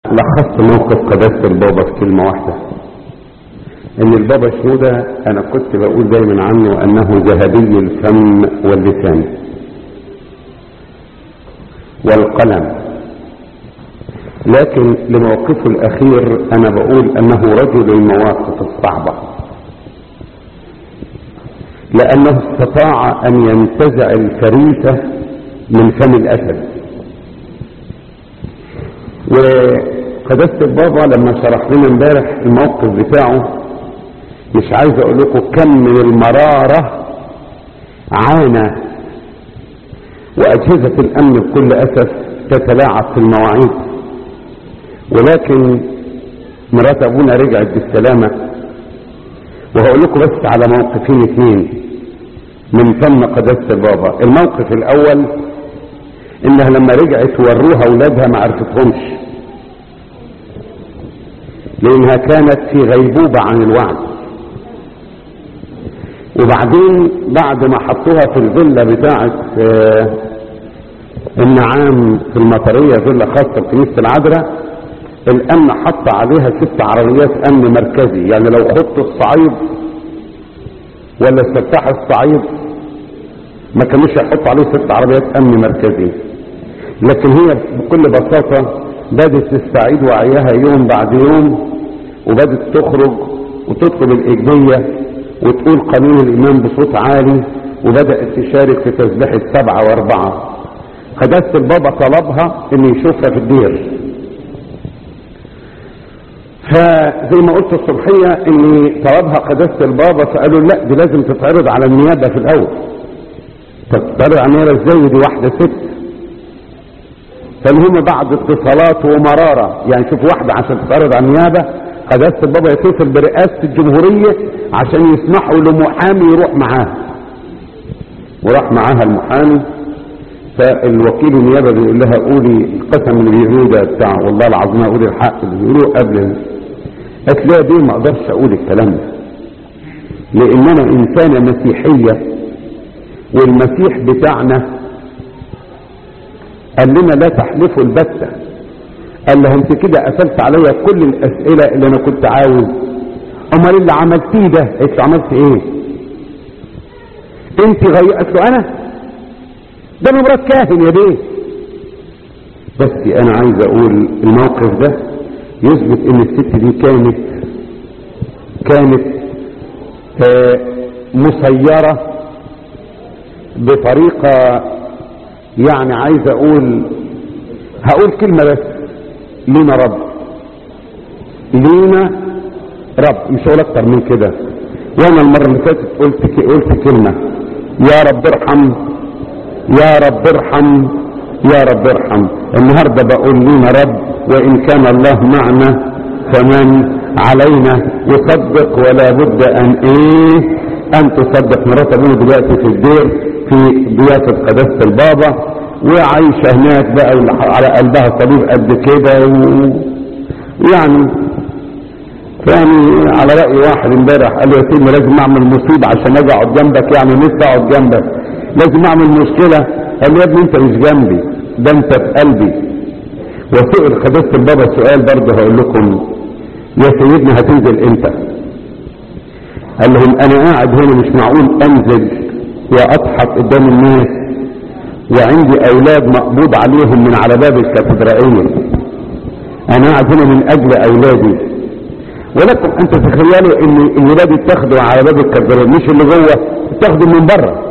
لخصت موقف قداسة البابا في كلمة واحدة ان البابا شنودة انا كنت بقول دايما عنه انه ذهبي الفم واللسان والقلم لكن لموقفه الاخير انا بقول انه رجل المواقف الصعبة لانه استطاع ان ينتزع الفريسة من فم الاسد وقداسة البابا لما شرح لنا امبارح الموقف بتاعه مش عايز اقول لكم كم من المرارة عانى واجهزة الامن بكل اسف تتلاعب في المواعيد ولكن مرات ابونا رجعت بالسلامة وهقول لكم بس على موقفين اثنين من فم قداسة البابا الموقف الاول انها لما رجعت وروها اولادها ما عرفتهمش لانها كانت في غيبوبة عن الوعي وبعدين بعد ما حطوها في الفيلا بتاعة النعام في المطرية فيلا خاصة بكنيسة العذراء الامن حط عليها ست عربيات امن مركزي يعني لو خط الصعيد ولا استفتاح الصعيد ما كانوش يحطوا عليه ست عربيات امن مركزي لكن هي بكل بساطة بدت تستعيد وعيها يوم بعد يوم وبدت تخرج وتطلب الإجبية وتقول قانون الإمام بصوت عالي وبدأت تشارك في تسبيحة سبعة واربعة قداسة البابا طلبها ان يشوفها في الدير فزي ما قلت الصبحية ان طلبها قداسة البابا فقالوا لا دي لازم تتعرض على النيابة في الاول تتعرض على النيابة ازاي دي واحدة ست فالهم بعد اتصالات ومرارة يعني شوف واحدة عشان تتعرض على النيابة قداسة البابا يتصل برئاسة الجمهورية عشان يسمحوا لمحامي يروح معاها وراح معاها المحامي فالوكيل النيابة بيقول لها قولي القسم اللي بيقولوه ده بتاع والله العظيم قولي الحق اللي بيقولوه قبل قالت لها دي ما اقدرش اقول الكلام ده لان انا انسانة مسيحية والمسيح بتاعنا قال لنا لا تحلفوا البتة قال لها انت كده قفلت عليا كل الاسئلة اللي انا كنت عاوز امال اللي عملتيه ده انت عملت ايه انت غيرت له انا ده انا مرات كاهن يا بيه بس انا عايز اقول الموقف ده يثبت ان الست دي كانت كانت آه مسيرة بطريقة يعني عايز اقول هقول كلمة بس لينا رب لينا رب مش هقول اكتر من كده وانا المرة اللي فاتت قلت قلت كلمة يا رب ارحم يا رب ارحم يا رب ارحم النهاردة بقول لينا رب وان كان الله معنا فمن علينا يصدق ولا بد ان ايه ان تصدق مرات ابونا دلوقتي في الدير في ضيافة قداسة البابا وعايشة هناك بقى على قلبها صليب قد كده ويعني يعني على رأي واحد امبارح قال لي يا سيدي لازم اعمل مصيبة عشان اجي اقعد جنبك يعني نفسي اقعد جنبك لازم اعمل مشكلة قال لي يا ابني انت مش جنبي ده انت في قلبي وسئل قداسة البابا سؤال برضه هقول لكم يا سيدنا هتنزل امتى قال لهم انا قاعد هنا مش معقول انزل واضحك قدام الناس وعندي اولاد مقبوض عليهم من على باب الكاتدرائية انا قاعد هنا من اجل اولادي ولكن انت تخيلوا ان الولاد يتاخدوا على باب الكاتدرائية مش اللي جوه يتاخدوا من بره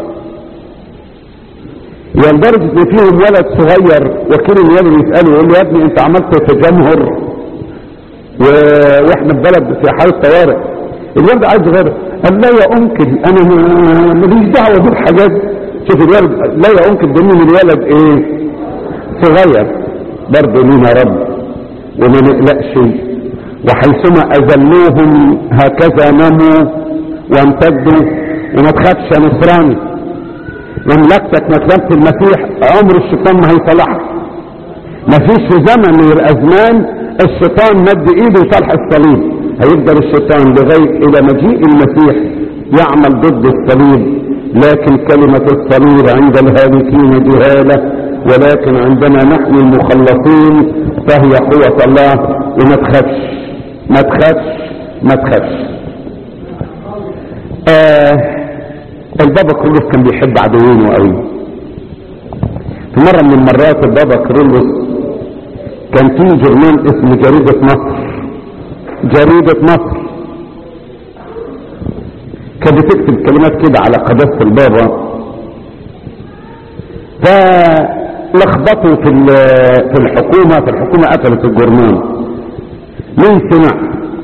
يعني لدرجة ان فيهم ولد صغير وكيل النيابة بيسأله يقول له يا ابني انت عملت تجمهر و... واحنا في بلد في حالة طوارئ الولد عايز غير قال لا يا انكل انا ماليش دعوه بالحاجات شوف الولد لا يا انكل ده من الولد ايه صغير برضه لينا رب وما نقلقش وحيثما اذلوهم هكذا نموا وامتدوا وما تخافش يا نصراني مملكتك مملكه المسيح عمر الشيطان ما هيصلحك ما فيش في زمن من الازمان الشيطان مد ايده وصلح الصليب هيقدر الشيطان لغاية الى مجيء المسيح يعمل ضد الصليب لكن كلمة الصليب عند الهالكين جهالة ولكن عندما نحن المخلصين فهي قوة الله وما تخافش ما تخافش ما تخافش آه البابا كرولوس كان بيحب عدوينه قوي في مرة من المرات البابا كرولوس كان في جرنان اسمه جريدة مصر جريدة مصر كانت بتكتب كلمات كده على قداسة البابا فلخبطوا في في الحكومة في الحكومة قفلت الجرنان مين سمع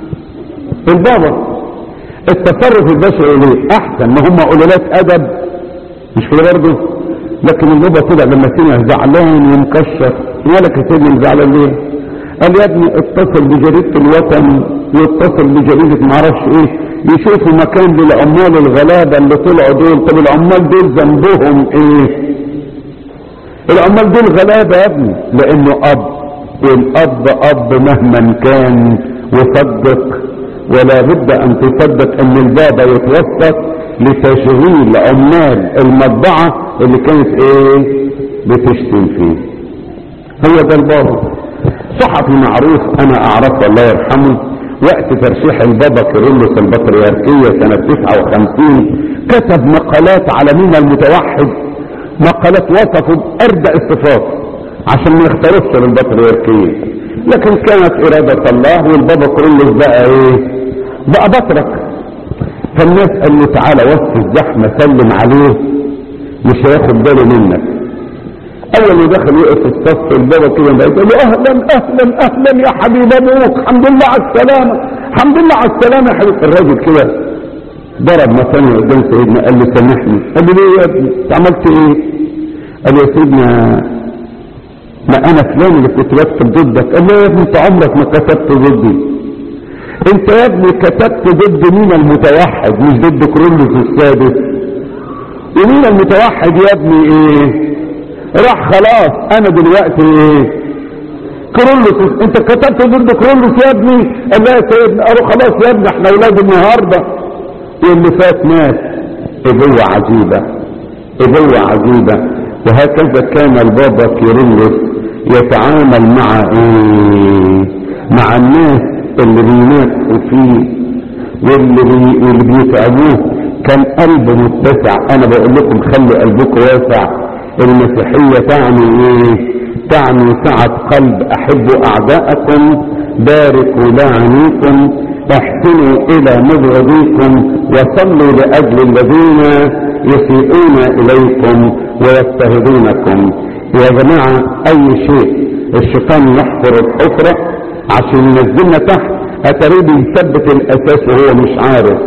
البابا التصرف البشري ليه احسن ما هم قلالات ادب مش كده برضه لكن البابا طلع لما سمع زعلان ومكشر مالك يا سيدنا زعلان ليه قال يا ابني اتصل بجريدة الوطن واتصل بجريدة معرفش ايه يشوفوا مكان للعمال الغلابة اللي طلعوا دول طب العمال دول ذنبهم ايه العمال دول غلابة يا ابني لانه اب والاب اب مهما كان وصدق ولا بد ان تصدق ان البابا يتوسط لتشغيل عمال المطبعة اللي كانت ايه بتشتم فيه هو ده البابا صحفي معروف انا اعرفه الله يرحمه وقت ترشيح البابا كيرلس البطريركية سنة 59 كتب مقالات على مين المتوحد مقالات وصفوا بأردأ الصفات عشان ما يختارش للبطريركية لكن كانت إرادة الله والبابا كيرلس بقى ايه بقى بطرك فالناس قال له تعالى وسط الزحمة سلم عليه مش هياخد باله منك اول ما دخل يقف في الصف البابا كده بقى يقول له اهلا اهلا اهلا يا حبيب ابوك الحمد لله على السلامه الحمد لله على السلامه يا حبيب الراجل كده ضرب مثلا قدام سيدنا قال له سامحني قال له ليه يا ابني انت عملت ايه قال له يا سيدنا ما انا فلان اللي كنت بكتب ضدك قال له يا ابني انت عمرك ما كتبت ضدي انت يا ابني كتبت ضد مين المتوحد مش ضد كرولوس السادس ومين المتوحد يا ابني ايه راح خلاص انا دلوقتي ايه كرولوس انت كتبت ضد كرولوس يا ابني قال لا يا سيدنا قالوا خلاص يا ابني احنا اولاد النهارده واللي فات مات ابوة عجيبة ابوة عجيبة وهكذا كان البابا كيرلس يتعامل مع ايه مع الناس اللي بينافقوا فيه واللي, بي... واللي بيتعبوه كان قلبه متسع انا بقول لكم خلي قلبكم واسع المسيحية تعني ايه تعني سعة قلب احبوا اعداءكم باركوا لاعنيكم احسنوا الى مبغضيكم وصلوا لاجل الذين يسيئون اليكم ويضطهدونكم يا جماعة اي شيء الشيطان يحفر الحفرة عشان ينزلنا تحت اتريد يثبت الاساس وهو مش عارف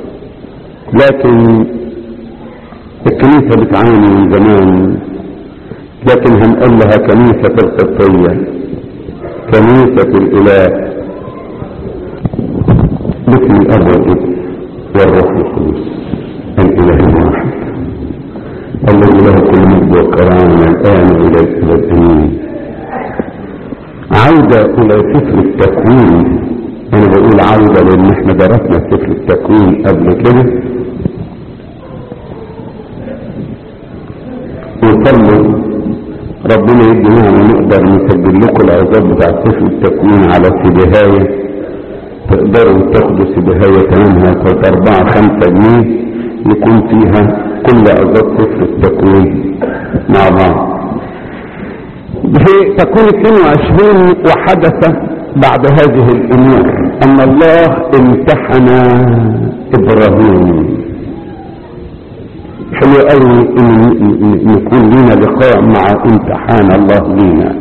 لكن الكنيسة بتعاني من زمان لكن هنقول لها كنيسة القبطية كنيسة الإله باسم الأب والابن والروح القدس الإله الواحد الذي له كل مجد وكرامة الآن إلى الأبد آمين عودة إلى سفر التكوين أنا بقول عودة لأن احنا درسنا سفر التكوين قبل كده وصلوا ربنا يدي نعمة نقدر نسجل لكم العظات بتاع سفر التكوين على سبهاية تقدروا تاخدوا سبهاية تمامها كانت أربعة خمسة جنيه يكون فيها كل عظات سفر التكوين مع بعض في تكوين 22 وحدث بعد هذه الأمور أن الله امتحن إبراهيم حلو قوي ان يكون لنا لقاء مع امتحان الله لينا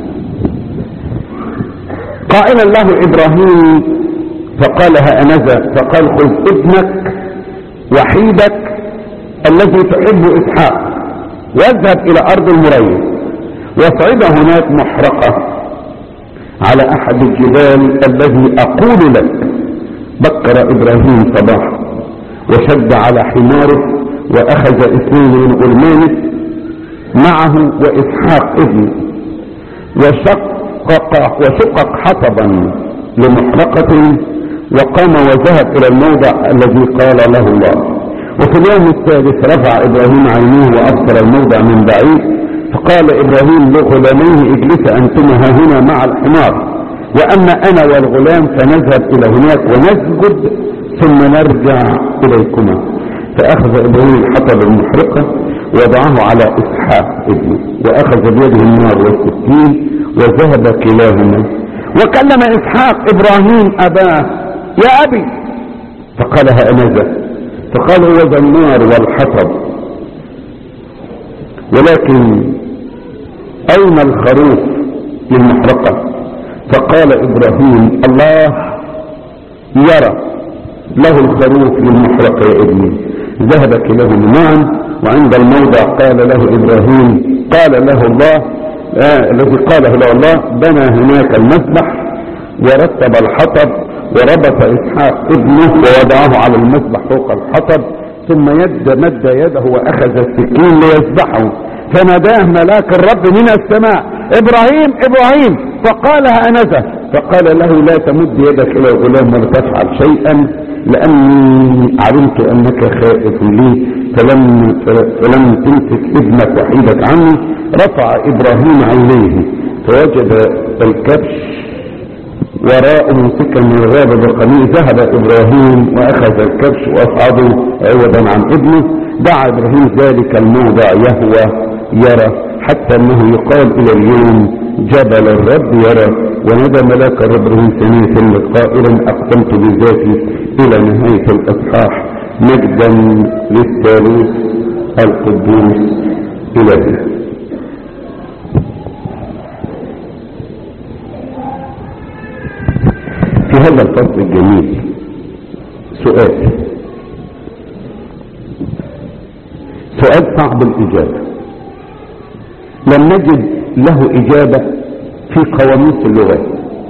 قائل الله ابراهيم فقال هانذا فقال خذ ابنك وحيدك الذي تحب اسحاق واذهب الى ارض المريا واصعد هناك محرقه على احد الجبال الذي اقول لك بكر ابراهيم صباحا وشد على حماره واخذ اثنين من غلمانه معه واسحاق ابنه وشقق وشقق حطبا لمحرقة وقام وذهب الى الموضع الذي قال له الله وفي اليوم الثالث رفع ابراهيم عينيه وابصر الموضع من بعيد فقال ابراهيم لغلاميه اجلس انتما ها هنا مع الحمار واما انا والغلام فنذهب الى هناك ونسجد ثم نرجع اليكما فاخذ ابراهيم الحطب المحرقه وضعه على اسحاق ابنه واخذ بيده النار والسكين وذهب كلاهما وكلم اسحاق ابراهيم اباه يا ابي فقال هانذا فقال هو ذا النار والحطب ولكن اين الخروف للمحرقه فقال ابراهيم الله يرى له الخروف للمحرقه يا ابني ذهب كلاهما معا وعند الموضع قال له ابراهيم قال له الله آه الذي قاله له الله بنى هناك المسبح ورتب الحطب وربط اسحاق ابنه ووضعه على المسبح فوق الحطب ثم يد مد يده واخذ السكين ليذبحه فناداه ملاك الرب من السماء ابراهيم ابراهيم فقال انذا فقال له لا تمد يدك الى الغلام ولا تفعل شيئا لاني علمت انك خائف لي فلم فلم تمسك ابنك وحيدك عني رفع ابراهيم عينيه فوجد الكبش وراء ممسكا من الغابة بالقميص ذهب ابراهيم واخذ الكبش واصعده عوضا عن ابنه دعا ابراهيم ذلك الموضع يهوى يرى حتى انه يقال الى اليوم جبل الرب يرى ونادى ملاك الرب ابراهيم ثانية قائلا اقسمت بذاتي الى نهاية الاصحاح مجدا للثالوث القدوس الهنا في هذا الفصل الجميل سؤال سؤال صعب الإجابة لم نجد له إجابة في قواميس اللغات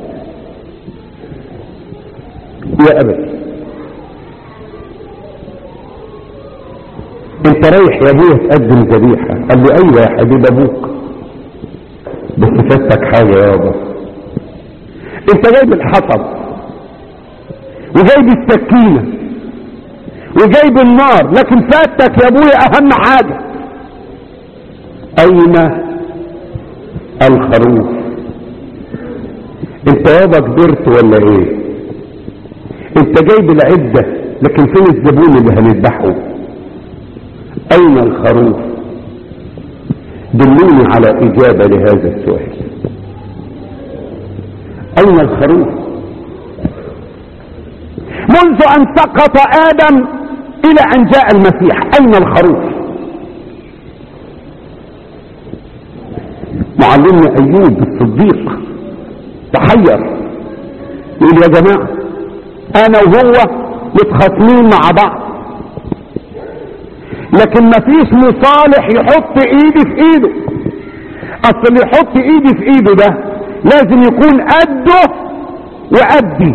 يا أبت انت رايح يا ابويا تقدم ذبيحة قال له ايوه يا حبيب ابوك بس فاتك حاجة يا بابا انت جايب الحطب وجايب السكينة وجايب النار لكن فاتك يا ابويا اهم حاجة اين الخروف انت يابا كبرت ولا ايه انت جايب العدة لكن فين الزبون اللي هنذبحه اين الخروف دلوني على اجابة لهذا السؤال اين الخروف منذ ان سقط ادم الى ان جاء المسيح اين الخروف معلمنا ايوب الصديق تحير يقول يا جماعة انا وهو متخاصمين مع بعض لكن مفيش مصالح يحط ايدي في ايده اصل اللي يحط ايدي في ايده ده لازم يكون قده وقدي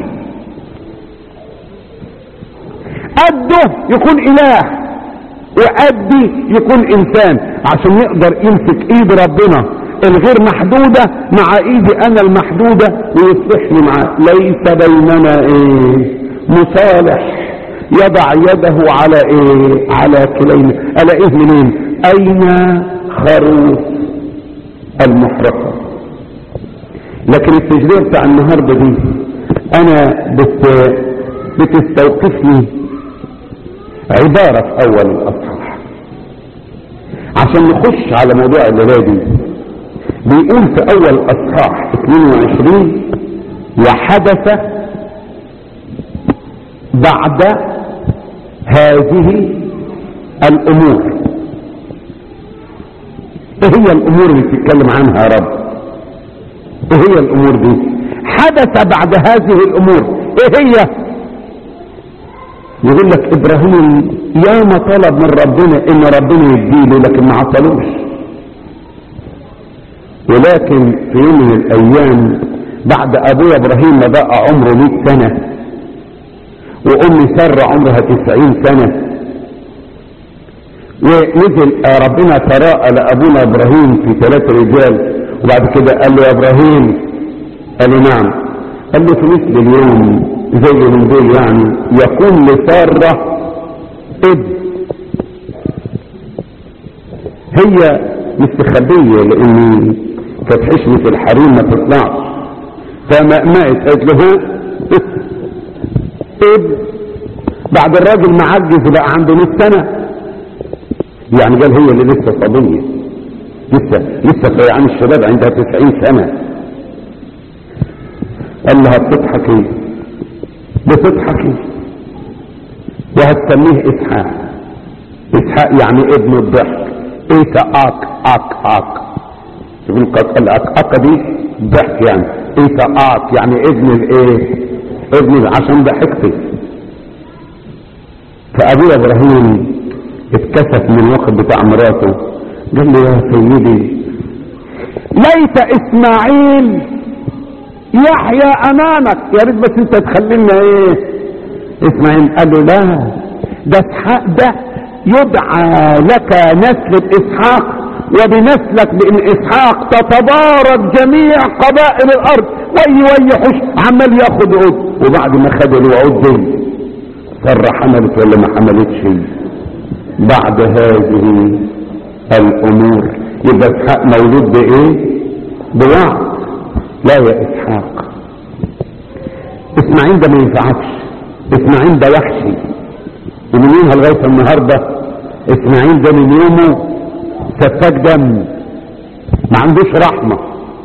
قده يكون اله وقدي يكون انسان عشان يقدر يمسك ايد ربنا الغير محدودة مع ايدي انا المحدودة ويصلحني معاه ليس بيننا ايه مصالح يضع يده على ايه على كلينا على ايه منين اين خروف المحرقة لكن التجربة بتاع النهاردة دي انا بت بتستوقفني عبارة في اول الاصحاح عشان نخش على موضوع الليلة دي بيقول في اول اصحاح 22 وحدث بعد هذه الامور ايه هي الامور اللي بتتكلم عنها يا رب ايه هي الامور دي حدث بعد هذه الامور ايه هي يقول لك ابراهيم يا ما طلب من ربنا ان ربنا يديله لكن ما عطلوش ولكن في يوم من الايام بعد ابويا ابراهيم ما بقى عمره 100 سنه وامي ساره عمرها 90 سنه ونزل ربنا تراءى لابونا ابراهيم في ثلاث رجال وبعد كده قال له يا ابراهيم قال له نعم قال له في مثل اليوم زي من دول يعني يكون لساره ابن هي مستخبية لان كانت حشمة الحريم ما تطلعش فمأمأت قالت له ابن بعد الراجل معجز بقى عنده 100 سنة يعني قال هي اللي لسه صبية لسه لسه في عن الشباب عندها 90 سنة قال لها بتضحكي بتضحكي وهتسميه اسحاق اسحاق يعني ابن الضحك ايسا اك اك اك يقول قد الاك اك دي ضحك يعني ايسا اك يعني ابن الايه ابن عشان ضحكتي فابويا ابراهيم اتكسف من الوقت بتاع مراته قال له يا سيدي ليت اسماعيل يحيى امامك يا ريت بس انت تخلينا ايه اسماعيل قال له لا ده اسحاق ده يدعى لك نسل اسحاق وبنسلك بان اسحاق تتبارك جميع قبائل الارض وي وي حش عمال ياخد عود وبعد ما خد الوعود دي سر حملت ولا ما حملتش بعد هذه الامور يبقى اسحاق مولود بايه بوعد لا يا اسحاق اسماعيل ده ما ينفعكش اسماعيل ده وحشي ومن يومها لغايه النهارده اسماعيل ده من يومه سفاك دم ما عندوش رحمه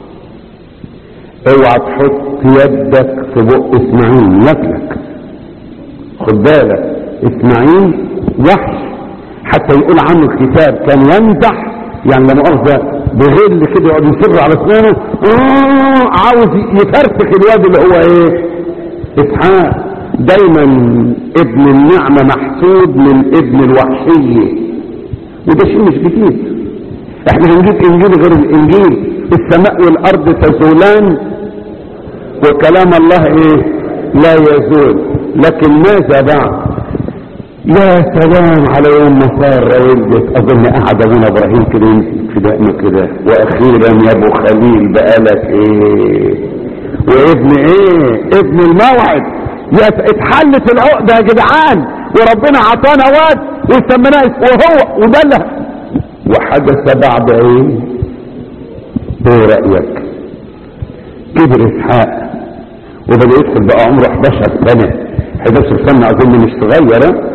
اوعى تحط يدك في بق اسماعيل ياكلك خد بالك اسماعيل وحش حتى يقول عنه الكتاب كان يمزح يعني لا مؤاخذه بغل كده يقعد يصر على اسنانه آه عاوز يفرتك الواد اللي هو ايه اسحاق دايما ابن النعمة محسود من ابن الوحشية وده شيء مش جديد احنا هنجيب انجيل غير الانجيل السماء والارض تزولان وكلام الله ايه لا يزول لكن ماذا بعد يا سلام على يوم ما صار ولدت اظن قعد ابونا ابراهيم كده يمسك في دقنه كده واخيرا يا ابو خليل بقالك ايه وابن ايه ابن الموعد يا اتحلت العقدة يا جدعان وربنا عطانا واد وسميناه وهو وده اللي وحدث بعد ايه ايه رأيك كبر اسحاق وبدأ يدخل بقى عمره 11 سنة 11 سنة اظن مش صغيرة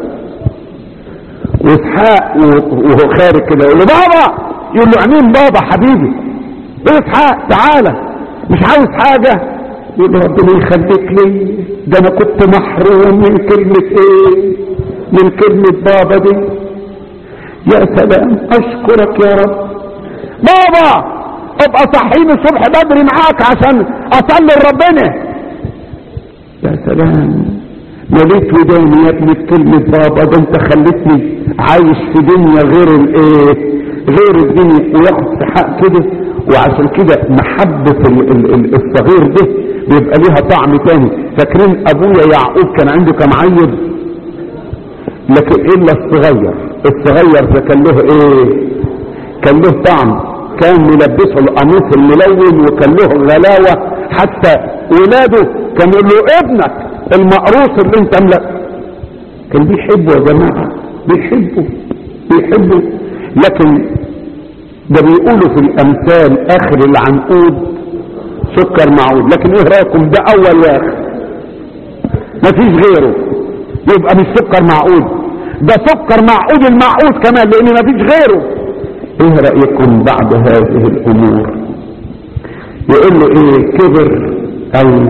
واسحاق وهو خارج كده يقول له بابا يقول له امين بابا حبيبي ايه اسحاق تعالى مش عاوز حاجة يقول له ربنا يخليك لي ده انا كنت محروم من كلمة ايه من كلمة بابا دي يا سلام اشكرك يا رب بابا ابقى صحيني الصبح بدري معاك عشان اصلي لربنا يا سلام مليت وداني يا ابني بكلمة بابا ده انت خلتني عايش في دنيا غير الايه غير الدنيا وياخد في حق كده وعشان كده محبة ال ال ال الصغير ده بيبقى ليها طعم تاني فاكرين ابويا يعقوب كان عنده كم عيل لكن الا الصغير الصغير ده كان له ايه كان له طعم كان ملبسه القميص الملون وكان له غلاوة حتى ولاده كان يقول له ابنك المقروص اللي انت ملك كان بيحبه يا جماعة بيحبه بيحبه لكن ده بيقولوا في الامثال اخر العنقود سكر معود لكن ايه رايكم ده اول واخر مفيش غيره يبقى مش سكر معقود ده سكر معقود المعقود كمان لان مفيش غيره ايه رأيكم بعد هذه الامور يقول له ايه كبر اي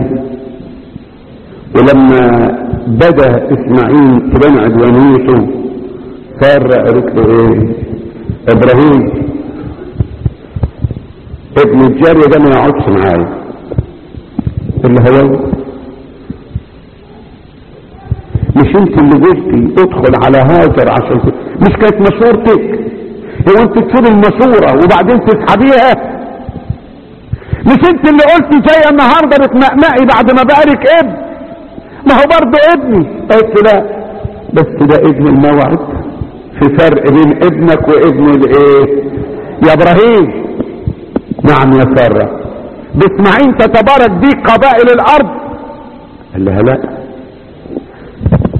ولما بدا اسماعيل تبان عدوانيته سارة قالت له ايه ابراهيم ابن الجارية ده ما يقعدش معايا اللي هو مش انت اللي قلتي ادخل على هاجر عشان كده مش كانت مشورتك هو انت تقول المشورة وبعدين تسحبيها مش انت اللي قلتي جاية النهاردة بتمقمقي بعد ما بقالك ابن ما هو برضه ابني قلت لا بس ده ابن الموعد في فرق بين ابنك وابن الايه يا ابراهيم نعم يا سارة باسماعيل تتبارك بيك قبائل الارض قال لها لا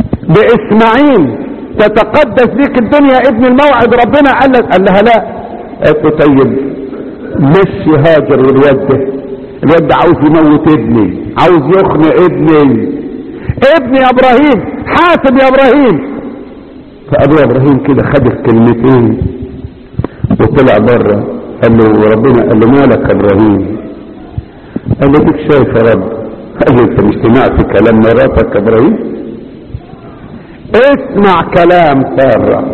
باسماعيل تتقدس بيك الدنيا ابن الموعد ربنا قال لك قال لها لا قالت له طيب مشي هاجر والواد ده الواد ده عاوز يموت ابني عاوز يخنق ابني ابني يا ابراهيم حاسب يا ابراهيم فابو ابراهيم كده خد الكلمتين وطلع بره قال له ربنا قال له مالك يا ابراهيم قال له ديك شايف يا رب قال له انت مش سمعت كلام مراتك يا ابراهيم اسمع كلام ساره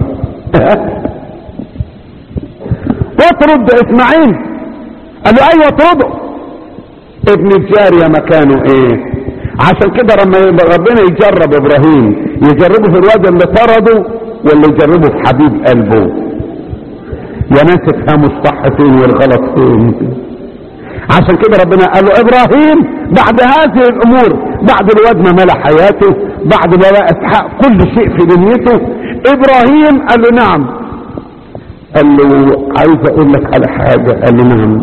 واطرد اسماعيل قال له ايوه اطرده ابن الجارية مكانه ايه عشان كده لما ربنا يجرب ابراهيم يجربه في الواد اللي طرده ولا يجربه في حبيب قلبه يا ناس افهموا الصح فين والغلط فين عشان كده ربنا قال له ابراهيم بعد هذه الامور بعد الواد ما ملا حياته بعد ما بقى اسحاق كل شيء في دنيته ابراهيم قال له نعم قال له عايز اقول لك على حاجة قال له نعم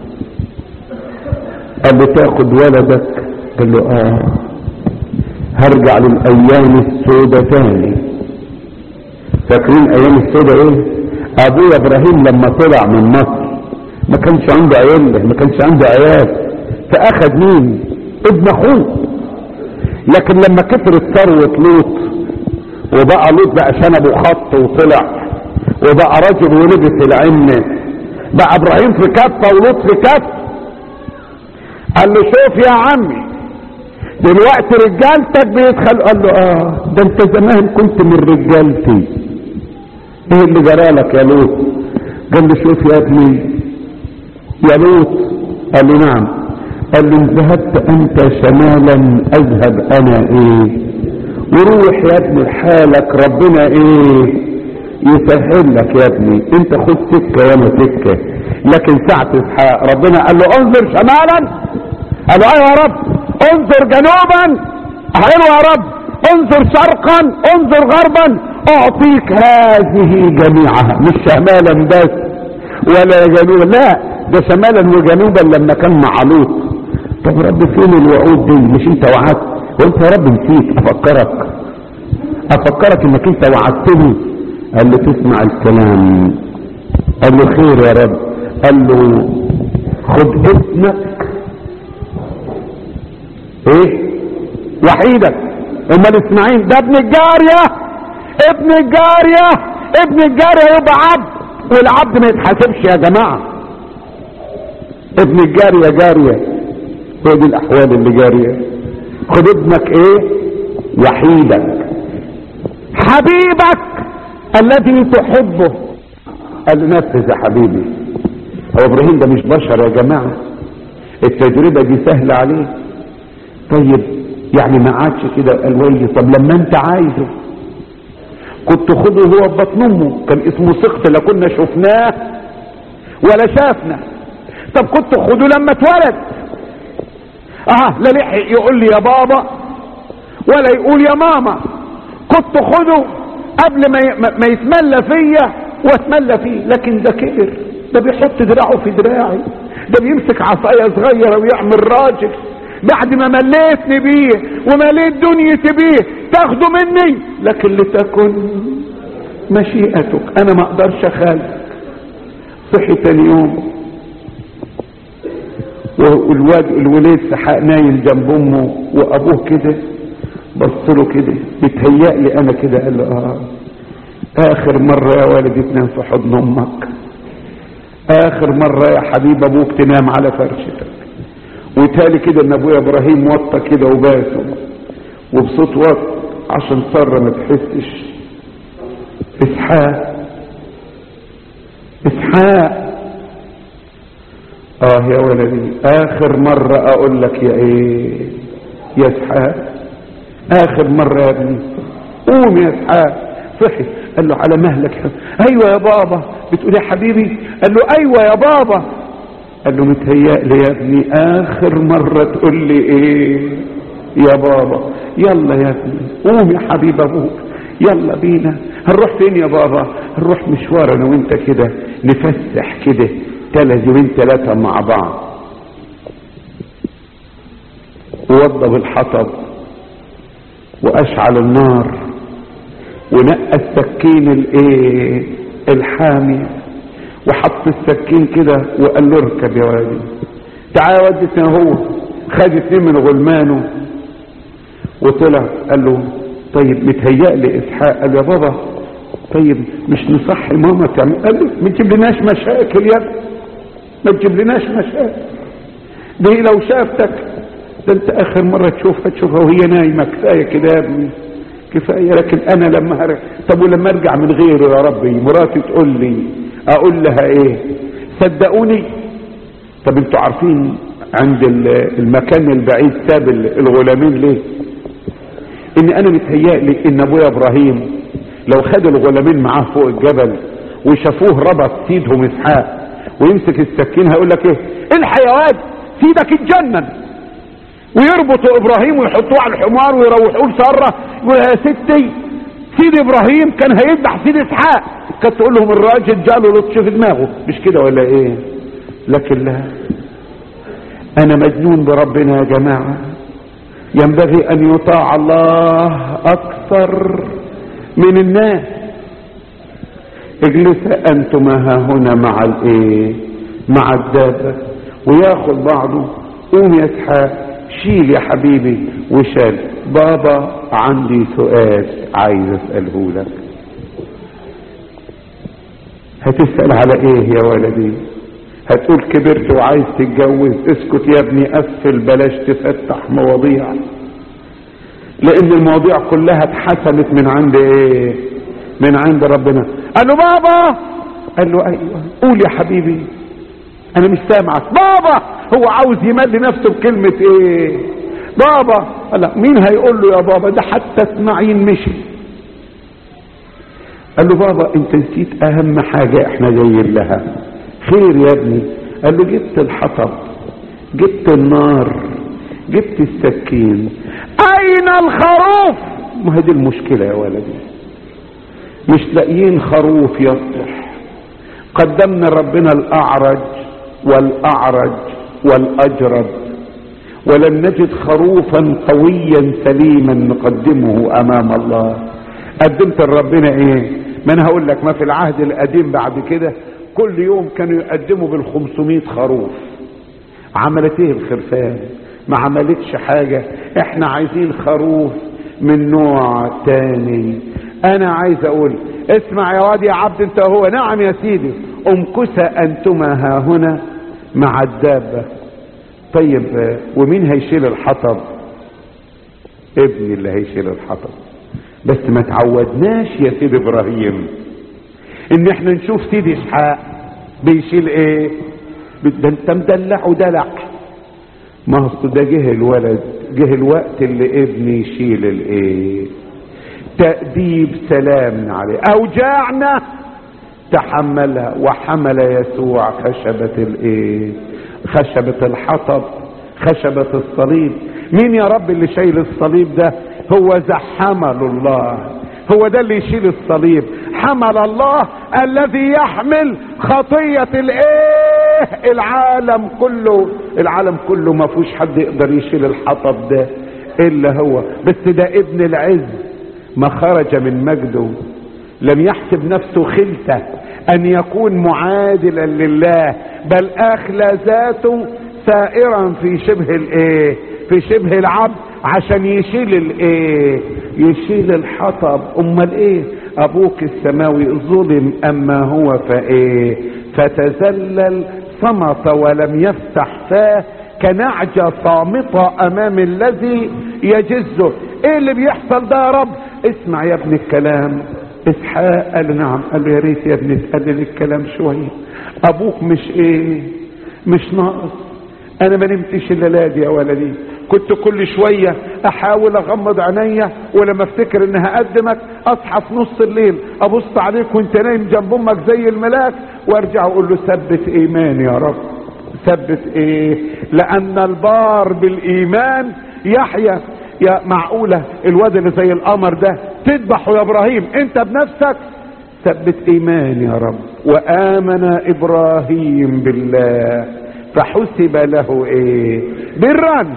قال له تاخد ولدك قال له اه هرجع للايام السوداء تاني فاكرين ايام السوداء ايه ابويا ابراهيم لما طلع من مصر ما كانش عنده عيال ما كانش عنده عيال فاخد مين ابن اخوه لكن لما كثرت ثروة لوط وبقى لوط بقى شنبه خط وطلع وبقى راجل ولبس العمة بقى ابراهيم في كفة ولوط في كفة قال له شوف يا عمي دلوقتي رجالتك بيدخل قال له اه ده انت زمان كنت من رجالتي ايه اللي جرالك يا لوط قال له شوف يا ابني يا لوط قال له نعم قال له إن ذهبت انت شمالا اذهب انا ايه وروح يا ابني لحالك ربنا ايه يسهل لك يا ابني انت خد سكه وانا سكه لكن ساعة اسحاق ربنا قال له انظر شمالا قال له ايوه يا رب انظر جنوبا حلو يا رب انظر شرقا انظر غربا اعطيك هذه جميعها مش شمالا بس ولا جنوبا لا ده شمالا وجنوبا لما كان مع لوط طب رب فين الوعود دي مش انت وعدت وانت يا رب نسيت افكرك افكرك انك انت وعدتني قال له تسمع الكلام قال له خير يا رب قال له خد ابنك ايه وحيدك امال اسماعيل ده ابن الجارية ابن الجارية ابن الجارية يبقى عبد والعبد ما يتحاسبش يا جماعة ابن الجارية جارية هي دي الاحوال اللي جارية خد ابنك ايه وحيدك حبيبك الذي تحبه قال له نفذ يا حبيبي هو ابراهيم ده مش بشر يا جماعة التجربة دي سهلة عليه طيب يعني ما عادش كده قال ويلي طب لما انت عايزه كنت خده هو في بطن امه كان اسمه سقط لا كنا شفناه ولا شافنا طب كنت خده لما اتولد اه لا لحق يقول لي يا بابا ولا يقول يا ماما كنت خده قبل ما ما يتملى فيا واتملى فيه لكن ده كبر ده بيحط دراعه في دراعي ده بيمسك عصايه صغيره ويعمل راجل بعد ما مليتني بيه ومليت دنيتي بيه تاخده مني لكن لتكن مشيئتك انا ما اقدرش اخالفك صحي تاني يوم والواد الوليد سحاق نايم جنب امه وابوه كده بص له كده بيتهيأ لي انا كده قال له اه اخر مرة يا والدي تنام في حضن امك اخر مرة يا حبيب ابوك تنام على فرشتك وتالي كده ان ابويا ابراهيم وطى كده وباسه وبصوت وط عشان ساره ما تحسش اسحاق اسحاق اه يا ولدي اخر مرة اقول لك يا ايه يا اسحاق اخر مرة يا ابني قوم يا اسحاق صحي قال له على مهلك ايوه يا بابا بتقول يا حبيبي قال له ايوه يا بابا قال له متهيأ لي يا ابني اخر مرة تقول لي ايه يا بابا يلا يا ابني قوم يا حبيب ابوك يلا بينا هنروح فين يا بابا هنروح مشوار انا وانت كده نفسح كده ثلاث يومين ثلاثة مع بعض ووضب الحطب واشعل النار ونقى السكين الايه الحامي وحط السكين كده وقال له اركب يا ولدي تعالى وديتنا هو خد اتنين من غلمانه وطلع قال له طيب متهيألي اسحاق قال له يا بابا طيب مش نصحي ماما تعمل قال له ما تجيبلناش مشاكل يا ابني ما تجيبلناش مشاكل دي لو شافتك ده انت اخر مرة تشوفها تشوفها وهي نايمة كفاية كده يا ابني كفاية لكن انا لما هرجع طب ولما ارجع من غيره يا ربي مراتي تقول لي اقول لها ايه صدقوني طب انتوا عارفين عند المكان البعيد ساب الغلامين ليه ان انا متهيألي ان ابويا ابراهيم لو خد الغلامين معاه فوق الجبل وشافوه ربط سيدهم اسحاق ويمسك السكين هيقول لك ايه الحيوان سيدك اتجنن ويربطوا ابراهيم ويحطوه على الحمار ويروحوه لساره يقول يا ستي سيد ابراهيم كان هيذبح سيد اسحاق كانت تقول لهم الراجل جاله لطش في دماغه مش كده ولا ايه لكن لا انا مجنون بربنا يا جماعه ينبغي ان يطاع الله اكثر من الناس اجلس انتما ها هنا مع الايه مع الدابه وياخد بعضه قوم يا اسحاق شيل يا حبيبي وشال بابا عندي سؤال عايز اساله لك هتسال على ايه يا ولدي هتقول كبرت وعايز تتجوز اسكت يا ابني قفل بلاش تفتح مواضيع لان المواضيع كلها اتحسمت من عند ايه من عند ربنا قال له بابا قال له ايوه قول يا حبيبي انا مش سامعك بابا هو عاوز يملي نفسه بكلمة ايه بابا لا مين هيقول له يا بابا ده حتى اسماعيل مشي قال له بابا انت نسيت اهم حاجة احنا جايين لها خير يا ابني قال له جبت الحطب جبت النار جبت السكين اين الخروف ما هي دي المشكلة يا ولدي مش لاقيين خروف يصلح قدمنا ربنا الاعرج والاعرج والاجرد ولم نجد خروفا قويا سليما نقدمه امام الله قدمت لربنا ايه ما انا هقول لك ما في العهد القديم بعد كده كل يوم كانوا يقدموا بالخمسمائة خروف عملت ايه الخرفان ما عملتش حاجة احنا عايزين خروف من نوع تاني انا عايز اقول اسمع يا واد يا عبد انت هو نعم يا سيدي امكث انتما ها هنا مع الدابة طيب ومين هيشيل الحطب ابني اللي هيشيل الحطب بس ما تعودناش يا سيد ابراهيم ان احنا نشوف سيد اسحاق بيشيل ايه ده انت مدلع ودلع ما هو ده جه الولد جه الوقت اللي ابني يشيل الايه تأديب سلام عليه اوجاعنا تحملها وحمل يسوع خشبة الايه خشبة الحطب خشبة الصليب مين يا رب اللي شايل الصليب ده هو ذا حمل الله هو ده اللي يشيل الصليب حمل الله الذي يحمل خطية الايه العالم كله العالم كله ما فيهوش حد يقدر يشيل الحطب ده الا هو بس ده ابن العز ما خرج من مجده لم يحسب نفسه خلته ان يكون معادلا لله بل اخلى ذاته سائرا في شبه الايه في شبه العبد عشان يشيل الايه يشيل الحطب امال ايه ابوك السماوي ظلم اما هو فايه فتذلل صمت ولم يفتح فاه كنعجة صامتة امام الذي يجزه ايه اللي بيحصل ده يا رب اسمع يا ابن الكلام اسحاق قال نعم قال له يا ريت يا ابني تقلل الكلام شويه ابوك مش ايه مش ناقص انا ما نمتش الليله دي يا ولدي كنت كل شويه احاول اغمض عينيا ولما افتكر ان هقدمك اصحى في نص الليل ابص عليك وانت نايم جنب امك زي الملاك وارجع اقول له ثبت ايماني يا رب ثبت ايه لان البار بالايمان يحيى يا معقولة الواد اللي زي القمر ده تذبحه يا ابراهيم انت بنفسك ثبت ايمان يا رب وامن ابراهيم بالله فحسب له ايه برا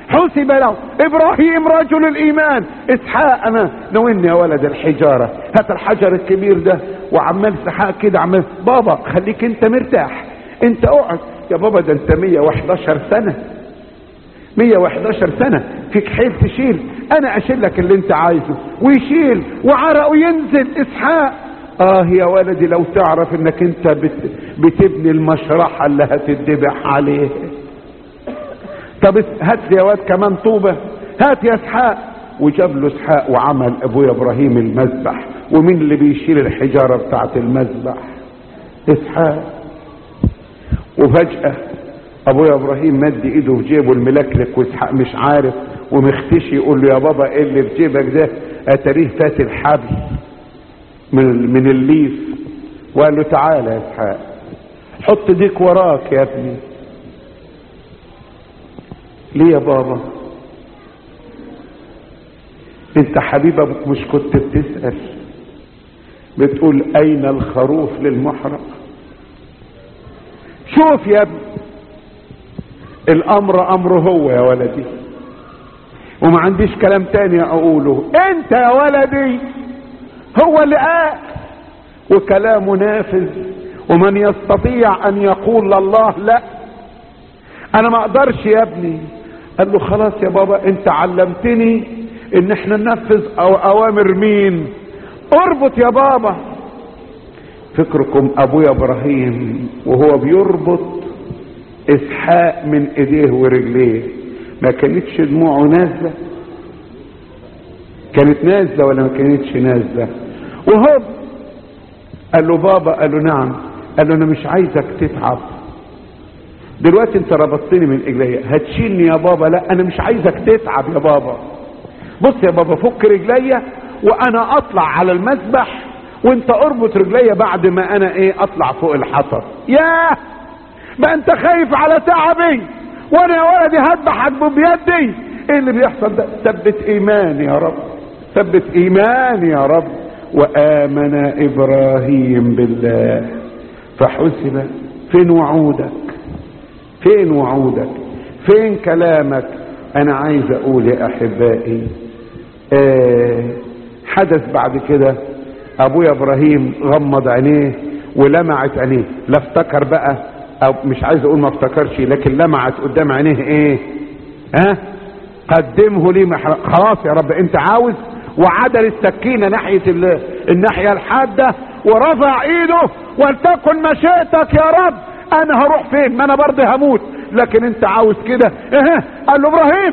حسب له ابراهيم رجل الايمان اسحاق انا ناولني يا ولد الحجاره هات الحجر الكبير ده وعمال اسحاق كده عمال بابا خليك انت مرتاح انت اقعد يا بابا ده انت 111 سنه 111 سنة فيك حيل تشيل انا اشيل لك اللي انت عايزه ويشيل وعرقه ينزل اسحاق اه يا ولدي لو تعرف انك انت بت بتبني المشرحة اللي هتدبح عليه طب هات لي يا واد كمان طوبة هات يا اسحاق وجاب له اسحاق وعمل ابويا ابراهيم المذبح ومين اللي بيشيل الحجارة بتاعت المذبح اسحاق وفجأة ابويا ابراهيم مد ايده في جيبه الملكلك واسحاق مش عارف ومختشي يقول له يا بابا ايه اللي في جيبك ده اتاريه فات الحبل من من الليف وقال له تعالى يا اسحاق حط ديك وراك يا ابني ليه يا بابا انت حبيب ابوك مش كنت بتسأل بتقول اين الخروف للمحرق شوف يا ابني الامر امره هو يا ولدي وما عنديش كلام تاني اقوله انت يا ولدي هو اللي قال وكلامه نافذ ومن يستطيع ان يقول لله لا انا ما اقدرش يا ابني قال له خلاص يا بابا انت علمتني ان احنا ننفذ أو اوامر مين اربط يا بابا فكركم ابويا ابراهيم وهو بيربط اسحاق من ايديه ورجليه ما كانتش دموعه نازله كانت نازله ولا ما كانتش نازله وهو قال له بابا قال له نعم قال له انا مش عايزك تتعب دلوقتي انت ربطتني من رجليا هتشيلني يا بابا لا انا مش عايزك تتعب يا بابا بص يا بابا فك رجليا وانا اطلع على المسبح وانت اربط رجليا بعد ما انا ايه اطلع فوق الحطب ياه بقى انت خايف على تعبي وانا يا ولدي هذبحك بيدي ايه اللي بيحصل ده ثبت ايماني يا رب ثبت ايماني يا رب وامن ابراهيم بالله فحسب فين وعودك فين وعودك فين كلامك انا عايز اقول يا احبائي آه حدث بعد كده ابويا ابراهيم غمض عينيه ولمعت عينيه لا افتكر بقى او مش عايز اقول ما افتكرش لكن لمعت قدام عينيه ايه ها أه؟ قدمه لي محرق خلاص يا رب انت عاوز وعدل السكينه ناحيه الناحيه الحاده ورفع ايده ولتكن مشيئتك يا رب انا هروح فين ما انا برضه هموت لكن انت عاوز كده ايه قال له ابراهيم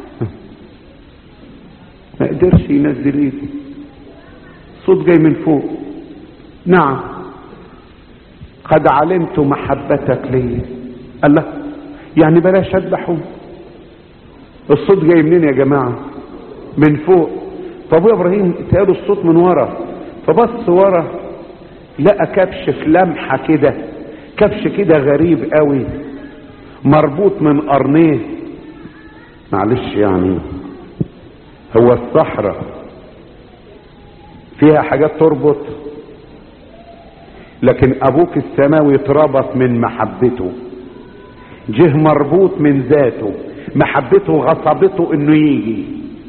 ما قدرش ينزل ايده صوت جاي من فوق نعم قد علمت محبتك لي قال له يعني بلاش اذبحه الصوت جاي منين يا جماعه من فوق فابويا ابراهيم اتقاله الصوت من ورا فبص ورا لقى كبش في لمحه كده كبش كده غريب قوي مربوط من قرنيه معلش يعني هو الصحراء فيها حاجات تربط لكن ابوك السماوي اتربط من محبته جه مربوط من ذاته محبته غصبته انه يجي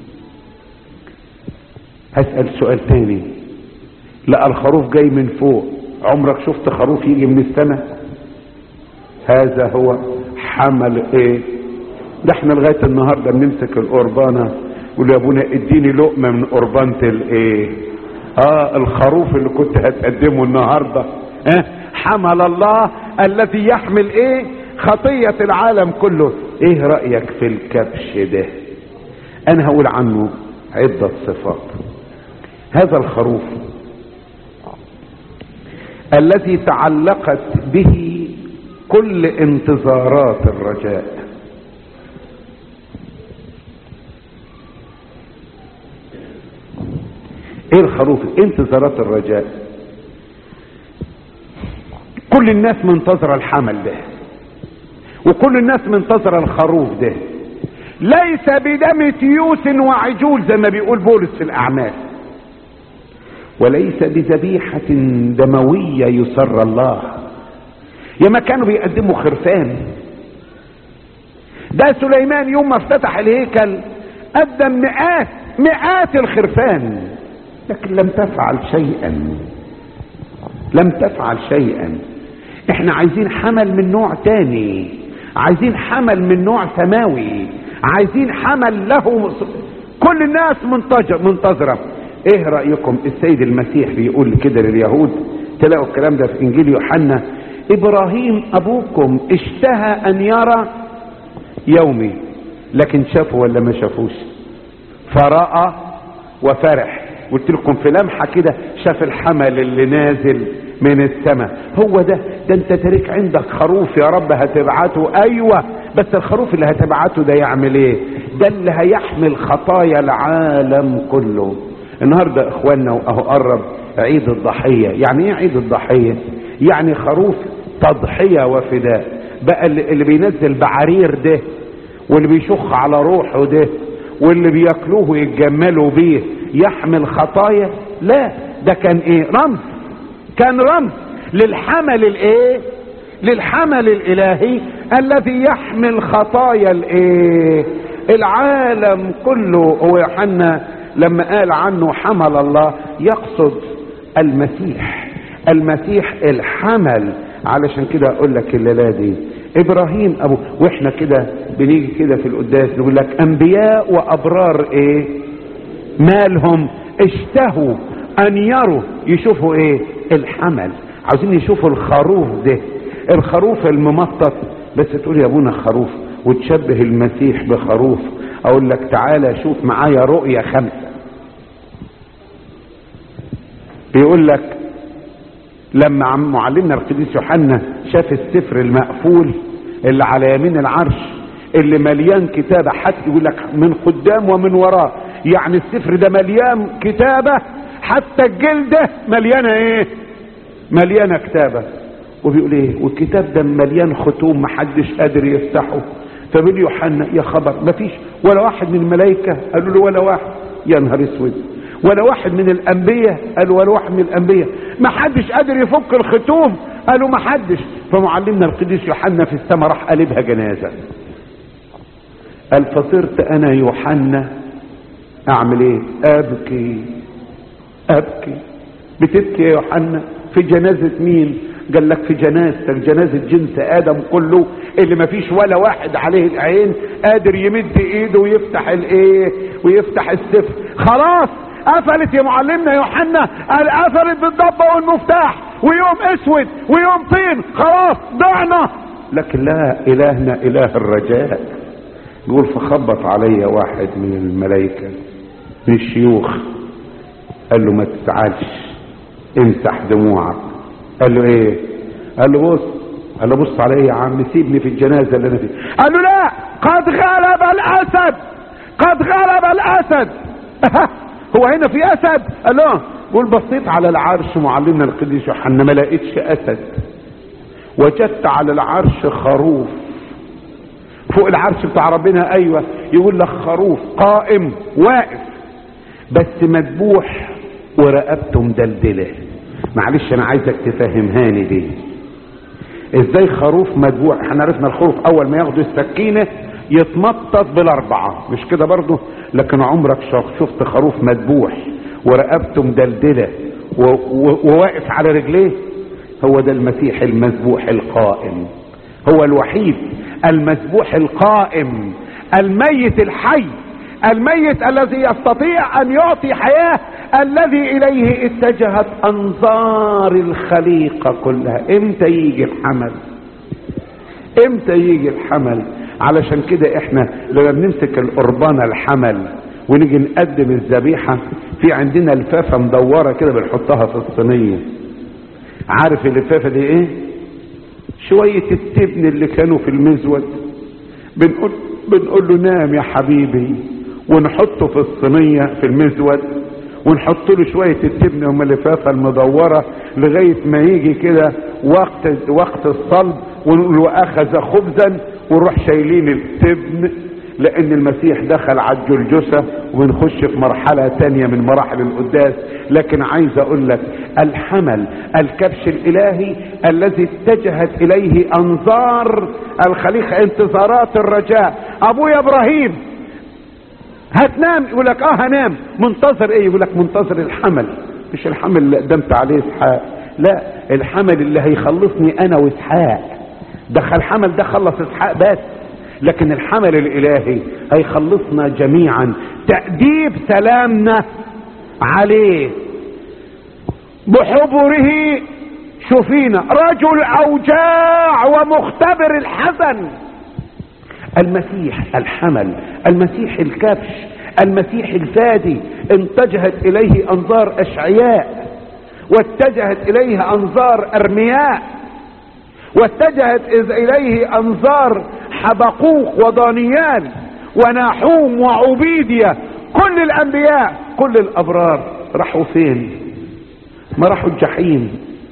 هسأل سؤال تاني لقى الخروف جاي من فوق عمرك شفت خروف يجي من السماء هذا هو حمل ايه ده احنا لغايه النهارده بنمسك القربانه يقول يا ابونا اديني لقمه من قربانه الايه اه الخروف اللي كنت هتقدمه النهارده اه حمل الله الذي يحمل ايه خطيه العالم كله ايه رايك في الكبش ده انا هقول عنه عده صفات هذا الخروف الذي تعلقت به كل انتظارات الرجاء ايه الخروف انتظارات الرجاء كل الناس منتظرة الحمل ده وكل الناس منتظرة الخروف ده ليس بدم تيوس وعجول زي ما بيقول بولس في الاعمال وليس بذبيحة دموية يسر الله يا ما كانوا بيقدموا خرفان ده سليمان يوم ما افتتح الهيكل قدم مئات مئات الخرفان لكن لم تفعل شيئا لم تفعل شيئا احنا عايزين حمل من نوع تاني عايزين حمل من نوع سماوي عايزين حمل له كل الناس منتظر منتظره ايه رايكم السيد المسيح بيقول كده لليهود تلاقوا الكلام ده في انجيل يوحنا ابراهيم ابوكم اشتهى ان يرى يومي لكن شافوا ولا ما شافوش فراى وفرح قلت لكم في لمحه كده شاف الحمل اللي نازل من السماء هو ده ده انت تارك عندك خروف يا رب هتبعته ايوه بس الخروف اللي هتبعته ده يعمل ايه ده اللي هيحمل خطايا العالم كله النهارده اخواننا واهو قرب عيد الضحيه يعني ايه عيد الضحيه يعني خروف تضحيه وفداء بقى اللي بينزل بعرير ده واللي بيشخ على روحه ده واللي بياكلوه ويتجملوا بيه يحمل خطايا لا ده كان ايه رمز كان رمز للحمل الايه للحمل الالهي الذي يحمل خطايا الايه العالم كله هو يوحنا لما قال عنه حمل الله يقصد المسيح المسيح الحمل علشان كده اقول لك الليله دي ابراهيم ابو واحنا كده بنيجي كده في القداس نقول لك انبياء وابرار ايه مالهم اشتهوا ان يروا يشوفوا ايه الحمل عاوزين يشوفوا الخروف ده الخروف الممطط بس تقول يا ابونا خروف وتشبه المسيح بخروف اقول لك تعالى شوف معايا رؤية خمسة بيقول لك لما عم معلمنا القديس يوحنا شاف السفر المقفول اللي على يمين العرش اللي مليان كتابة حتى يقول لك من قدام ومن وراه يعني السفر ده مليان كتابة حتى الجلدة مليانة ايه مليانة كتابة وبيقول ايه والكتاب ده مليان ختوم محدش قادر يفتحه فبيقول يوحنا يا خبر مفيش ولا واحد من الملائكة قالوا له ولا واحد يا نهار اسود ولا واحد من الانبياء قالوا ولا واحد من الانبياء ما حدش قادر يفك الختوم قالوا ما حدش فمعلمنا القديس يوحنا في السماء راح قلبها جنازة قال فصرت انا يوحنا اعمل ايه ابكي ابكي بتبكي يا يوحنا في جنازة مين قال لك في جنازتك جنازة جنس ادم كله اللي ما فيش ولا واحد عليه العين قادر يمد ايده ويفتح الايه ويفتح السفر خلاص قفلت يا معلمنا يوحنا قال قفلت بالضبة والمفتاح ويوم اسود ويوم طين خلاص ضعنا لكن لا الهنا اله الرجاء يقول فخبط عليا واحد من الملائكة من الشيوخ قال له ما تزعلش امسح دموعك قال له ايه قال له بص قال له بص علي يا عم سيبني في الجنازة اللي انا فيها قال له لا قد غلب الاسد قد غلب الاسد هو هنا في اسد قال له قول بصيت على العرش معلمنا القديس يوحنا ما لقيتش اسد وجدت على العرش خروف فوق العرش بتاع ربنا ايوه يقول لك خروف قائم واقف بس مذبوح ورقبته مدلدله معلش انا عايزك تفهمهاني دي ازاي خروف مذبوح احنا عرفنا الخروف اول ما ياخدوا السكينه يتمطط بالاربعه مش كده برضه لكن عمرك شفت خروف مذبوح ورقبته مدلدله وواقف على رجليه هو ده المسيح المذبوح القائم هو الوحيد المذبوح القائم الميت الحي الميت الذي يستطيع ان يعطي حياه الذي اليه اتجهت انظار الخليقه كلها امتى يجي الحمل امتى يجي الحمل علشان كده احنا لما بنمسك القربانه الحمل ونيجي نقدم الذبيحه في عندنا لفافه مدوره كده بنحطها في الصينيه عارف اللفافه دي ايه شويه التبن اللي كانوا في المزود بنقول بنقول له نام يا حبيبي ونحطه في الصينيه في المزود ونحط له شويه التبن ام اللفافه المدوره لغايه ما يجي كده وقت وقت الصلب ونقول له اخذ خبزا ونروح شايلين التبن لان المسيح دخل على الجلجسة ونخش في مرحلة تانية من مراحل القداس لكن عايز اقول لك الحمل الكبش الالهي الذي اتجهت اليه انظار الخليقة انتظارات الرجاء ابويا ابراهيم هتنام يقول لك اه هنام منتظر ايه يقول لك منتظر الحمل مش الحمل اللي قدمت عليه اسحاق لا الحمل اللي هيخلصني انا واسحاق ده الحمل ده خلص اسحاق بس لكن الحمل الالهي هيخلصنا جميعا تأديب سلامنا عليه بحبره شفينا رجل اوجاع ومختبر الحزن المسيح الحمل المسيح الكبش المسيح الفادي اتجهت اليه انظار اشعياء واتجهت اليه انظار ارمياء واتجهت اليه انظار حبقوق ودانيال وناحوم وعبيدية كل الانبياء كل الابرار راحوا فين ما راحوا الجحيم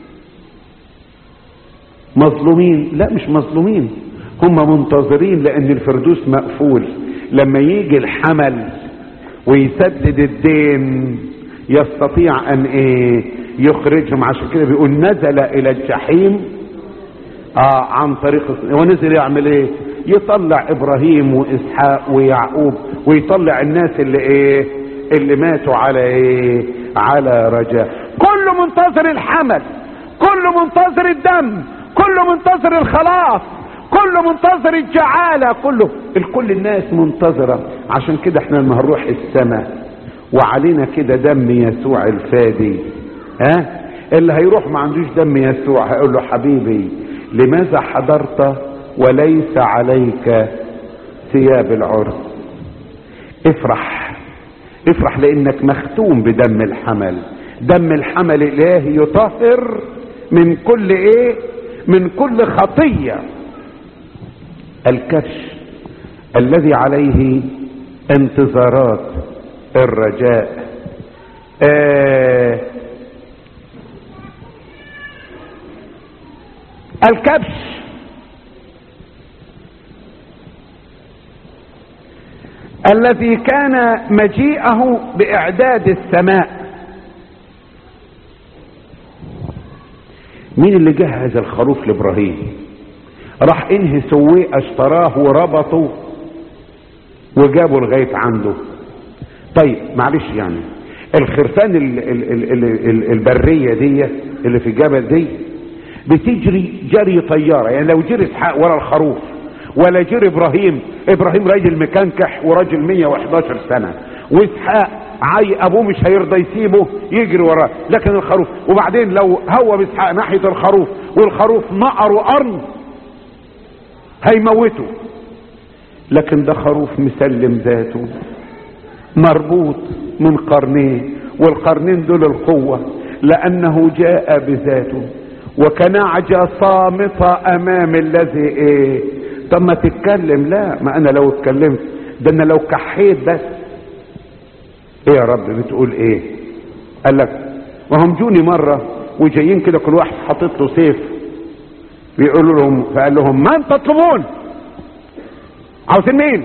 مظلومين لا مش مظلومين هم منتظرين لان الفردوس مقفول لما يجي الحمل ويسدد الدين يستطيع ان ايه يخرجهم عشان كده بيقول نزل الى الجحيم اه عن طريق هو نزل يعمل ايه يطلع ابراهيم واسحاق ويعقوب ويطلع الناس اللي ايه اللي ماتوا على ايه على رجاء كله منتظر الحمل كله منتظر الدم كله منتظر الخلاص كله منتظر الجعالة كله الكل الناس منتظرة عشان كده احنا لما هنروح السماء وعلينا كده دم يسوع الفادي ها اللي هيروح ما عندوش دم يسوع هيقول له حبيبي لماذا حضرت وليس عليك ثياب العرس افرح افرح لانك مختوم بدم الحمل دم الحمل الالهي يطهر من كل ايه من كل خطيه الكبش الذي عليه انتظارات الرجاء آه الكبش الذي كان مجيئه باعداد السماء مين اللي جهز الخروف لابراهيم راح انهي سويه اشتراه وربطه وجابه لغايه عنده طيب معلش يعني الخرفان ال ال ال ال ال البريه دي اللي في الجبل دي بتجري جري طياره يعني لو جري اسحاق ورا الخروف ولا جري ابراهيم ابراهيم راجل مكنكح وراجل 111 سنه واسحاق عي ابوه مش هيرضى يسيبه يجري وراه لكن الخروف وبعدين لو هو باسحاق ناحيه الخروف والخروف نقر وقرن هيموته لكن ده خروف مسلم ذاته مربوط من قرنين والقرنين دول القوة لأنه جاء بذاته وكنعجة صامتة أمام الذي إيه طب ما تتكلم لا ما أنا لو اتكلمت ده أنا لو كحيت بس إيه يا رب بتقول إيه قال لك وهم جوني مرة وجايين كده كل واحد حاطط له سيف بيقولوا لهم فقال لهم من تطلبون عاوزين مين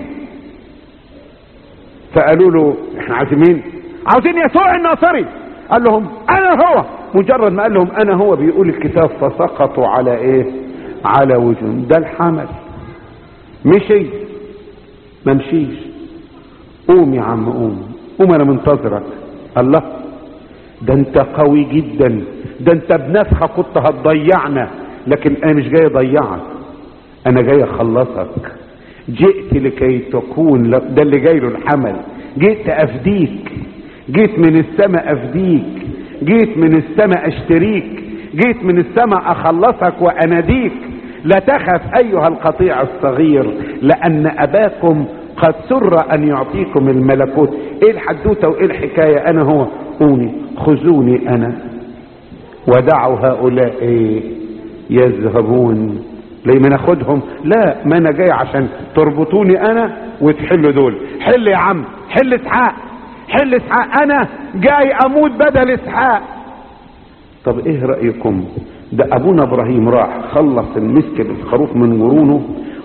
فقالوا له احنا عايزين مين عاوزين يسوع الناصري قال لهم انا هو مجرد ما قال لهم انا هو بيقول الكتاب فسقطوا على ايه على وجوههم ده الحمل مشي ما مشيش قوم يا عم قوم قوم انا منتظرك الله ده انت قوي جدا ده انت بنفخه كنت هتضيعنا لكن انا مش جاي اضيعك انا جاي اخلصك جئت لكي تكون ده اللي جاي له الحمل جئت افديك جيت من السماء افديك جيت من السماء اشتريك جيت من السماء اخلصك واناديك لا تخف ايها القطيع الصغير لان اباكم قد سر ان يعطيكم الملكوت ايه الحدوته وايه الحكايه انا هو قوني خذوني انا ودعوا هؤلاء ايه يذهبون ليه ما ناخدهم لا ما انا جاي عشان تربطوني انا وتحلوا دول حل يا عم حل اسحاق حل اسحاق انا جاي اموت بدل اسحاق طب ايه رايكم ده ابونا ابراهيم راح خلص المسك بالخروف من قرونه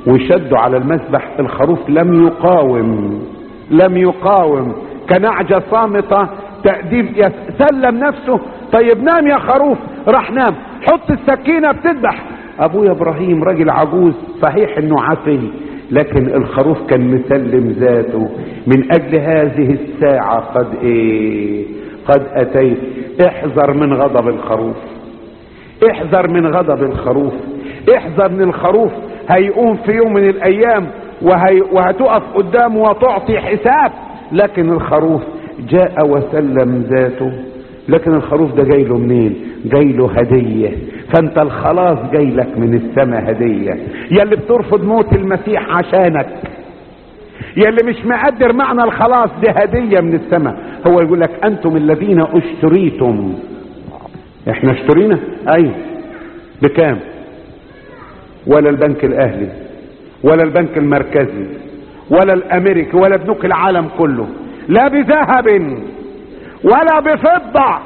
وشدوا على المسبح الخروف لم يقاوم لم يقاوم كنعجة صامتة تأديب سلم نفسه طيب نام يا خروف راح نام حط السكينة بتذبح ابويا ابراهيم راجل عجوز صحيح انه عفي لكن الخروف كان مسلم ذاته من اجل هذه الساعة قد ايه قد اتيت احذر من غضب الخروف احذر من غضب الخروف احذر من الخروف هيقوم في يوم من الايام وهي وهتقف قدامه وتعطي حساب لكن الخروف جاء وسلم ذاته لكن الخروف ده جاي له منين جاي له هدية فانت الخلاص جاي لك من السماء هدية يا اللي بترفض موت المسيح عشانك يا اللي مش مقدر معنى الخلاص دي هدية من السماء هو يقول لك انتم الذين اشتريتم احنا اشترينا ايوه بكام ولا البنك الاهلي ولا البنك المركزي ولا الامريكي ولا بنوك العالم كله لا بذهب ولا بفضة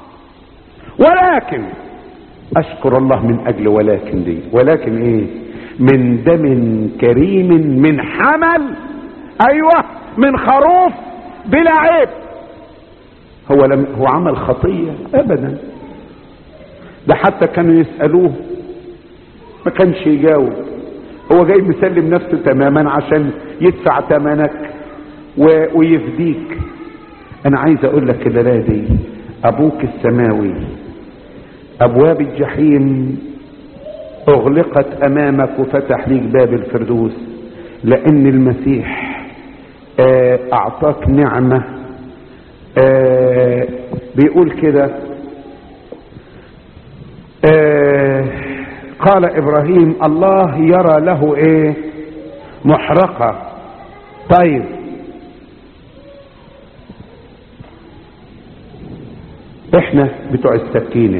ولكن اشكر الله من اجل ولكن دي ولكن ايه من دم كريم من حمل ايوه من خروف بلا عيب هو لم هو عمل خطية ابدا ده حتى كانوا يسألوه ما كانش يجاوب هو جاي مسلم نفسه تماما عشان يدفع ثمنك ويفديك انا عايز اقول لك الليله دي ابوك السماوي ابواب الجحيم اغلقت امامك وفتح ليك باب الفردوس لان المسيح اعطاك نعمه بيقول كده قال ابراهيم الله يرى له ايه محرقه طيب احنا بتوع السكينة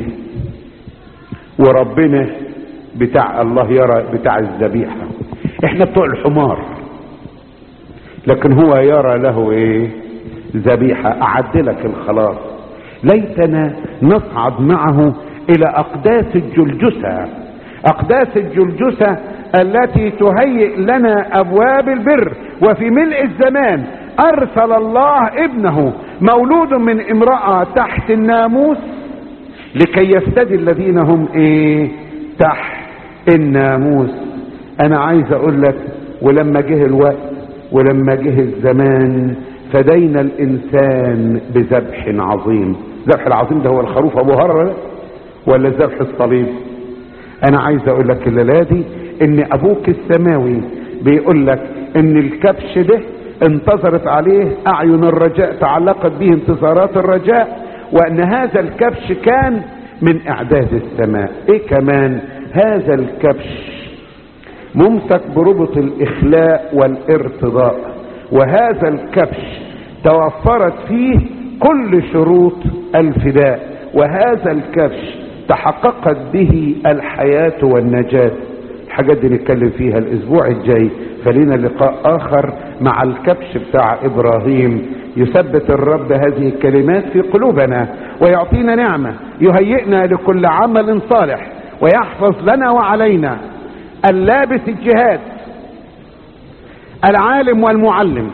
وربنا بتاع الله يرى بتاع الذبيحة احنا بتوع الحمار لكن هو يرى له ايه ذبيحة اعدلك الخلاص ليتنا نصعد معه الى اقداس الجلجسة اقداس الجلجسة التي تهيئ لنا ابواب البر وفي ملء الزمان ارسل الله ابنه مولود من امرأة تحت الناموس لكي يفتدي الذين هم ايه تحت الناموس انا عايز اقول لك ولما جه الوقت ولما جه الزمان فدينا الانسان بذبح عظيم ذبح العظيم ده هو الخروف ابو هرة ولا ذبح الصليب انا عايز اقول لك الليله دي ان ابوك السماوي بيقول لك ان الكبش ده انتظرت عليه اعين الرجاء تعلقت به انتظارات الرجاء وان هذا الكبش كان من اعداد السماء ايه كمان هذا الكبش ممسك بربط الاخلاء والارتضاء وهذا الكبش توفرت فيه كل شروط الفداء وهذا الكبش تحققت به الحياة والنجاة الحاجات دي نتكلم فيها الاسبوع الجاي فلينا لقاء اخر مع الكبش بتاع ابراهيم يثبت الرب هذه الكلمات في قلوبنا ويعطينا نعمة يهيئنا لكل عمل صالح ويحفظ لنا وعلينا اللابس الجهاد العالم والمعلم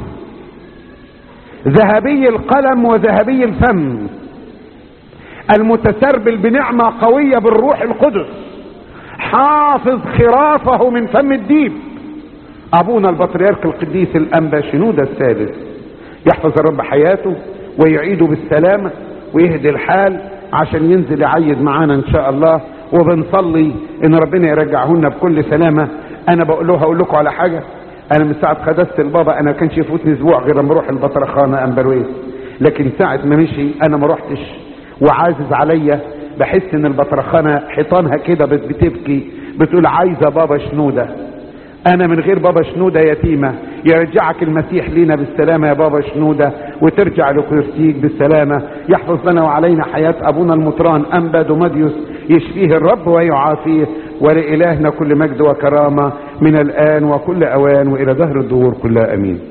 ذهبي القلم وذهبي الفم المتسربل بنعمة قوية بالروح القدس حافظ خرافه من فم الديب ابونا البطريرك القديس الانبا شنودة الثالث يحفظ الرب حياته ويعيده بالسلامة ويهدي الحال عشان ينزل يعيد معانا ان شاء الله وبنصلي ان ربنا يرجعه لنا بكل سلامة انا بقول له هقول لكم على حاجة انا من ساعة خدست البابا انا كانش يفوتني اسبوع غير لما اروح البطرخانة امبرويس لكن ساعة ما مشي انا ما رحتش وعازز عليا بحس ان البطرخانة حيطانها كده بتبكي بتقول عايزة بابا شنودة انا من غير بابا شنودة يتيمة يرجعك المسيح لينا بالسلامة يا بابا شنودة وترجع لكرسيك بالسلامة يحفظ لنا وعلينا حياة ابونا المطران انبا دوماديوس يشفيه الرب ويعافيه ولإلهنا كل مجد وكرامة من الآن وكل أوان وإلى دهر الدهور كلها أمين